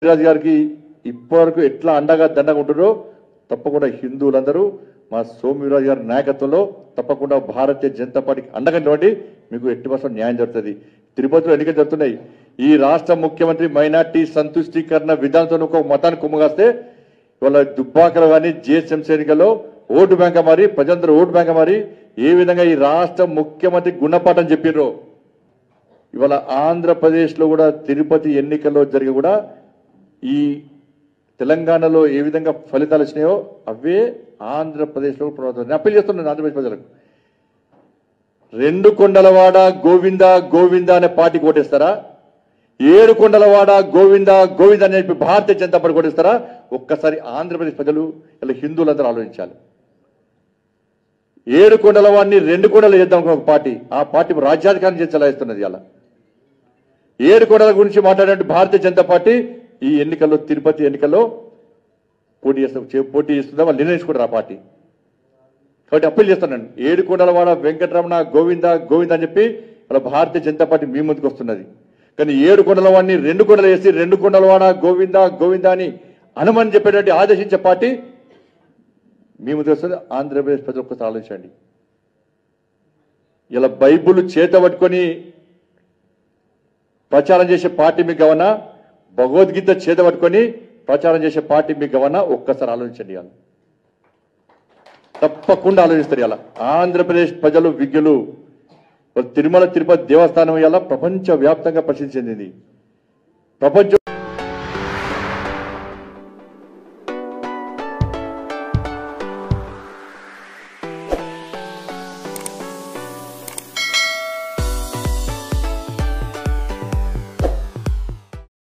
రాజు గారికి ఇప్పటివరకు ఎట్లా అండగా దండగా ఉంటుందో తప్పకుండా హిందువులందరూ మా సోమవీరాజు గారి నాయకత్వంలో తప్పకుండా భారతీయ జనతా పార్టీకి అండగా నిలవండి మీకు ఎట్టి పర్సెంట్ న్యాయం జరుగుతుంది తిరుపతిలో ఎన్నికలు జరుగుతున్నాయి ఈ రాష్ట్ర ముఖ్యమంత్రి మైనార్టీ సంతుష్టీకరణ విధానంతో ఒక మతాన్ని కుమ్మగాస్తే ఇవాళ దుబ్బాకలో కానీ జిహెచ్ఎంసీ ఎన్నికల్లో ఓటు బ్యాంక్ మారి ప్రజలందరూ ఓటు బ్యాంక్ మారి ఏ విధంగా ఈ రాష్ట్ర ముఖ్యమంత్రి గుణపాఠం చెప్పిర్రో ఇవాళ ఆంధ్రప్రదేశ్లో కూడా తిరుపతి ఎన్నికల్లో జరిగి కూడా ఈ తెలంగాణలో ఏ విధంగా ఫలితాలు వచ్చినాయో అవే ఆంధ్రప్రదేశ్లో కూడా పునరావృతం. నేను అప్పీల్ చేస్తున్నాను ఆంధ్రప్రదేశ్ ప్రజలకు రెండు కొండలవాడ గోవింద గోవింద అనే పార్టీకి ఓటేస్తారా ఏడు కొండలవాడ గోవింద గోవింద అని చెప్పి భారతీయ జనతా పార్టీ ఓటేస్తారా ఒక్కసారి ఆంధ్రప్రదేశ్ ప్రజలు ఇలా హిందువులందరూ ఆలోచించాలి ఏడు కొండల వాడిని రెండు కొండలు చేద్దాం అనుకున్న ఒక పార్టీ ఆ పార్టీ రాజ్యాధికారం చేసి చలాయిస్తున్నది అలా ఏడు కొండల గురించి మాట్లాడే భారతీయ జనతా పార్టీ ఈ ఎన్నికల్లో తిరుపతి ఎన్నికల్లో పోటీ చేస్తాం చే- పోటీ చేస్తుందా వాళ్ళు నిర్ణయించుకుంటారు ఆ పార్టీ కాబట్టి అప్పీల్ చేస్తున్నాను ఏడు కొండలవాడ వెంకటరమణ గోవింద గోవింద అని చెప్పి అలా భారతీయ జనతా పార్టీ మీ ముందుకు వస్తున్నది కానీ ఏడు కొండల వాడిని రెండు కొండలు వేసి రెండు కొండలవాడ గోవింద గోవింద అని అనమని చెప్పేటట్టు ఆదేశించే పార్టీ మీ ముందుకు వస్తుంది ఆంధ్రప్రదేశ్ ప్రజలు ఒక్కసారి ఆలోచించండి ఇలా బైబుల్ చేత పట్టుకొని ప్రచారం చేసే పార్టీ మీకు గవన భగవద్గీత చేత పట్టుకొని ప్రచారం చేసే పార్టీ మీకు గవన ఒక్కసారి ఆలోచించండి ఇవాళ తప్పకుండా ఆలోచిస్తారు ఇలా ఆంధ్రప్రదేశ్ ప్రజలు విజ్ఞులు తిరుమల తిరుపతి దేవస్థానం ఇలా ప్రపంచ వ్యాప్తంగా ప్రసిద్ధి చెందింది ప్రపంచం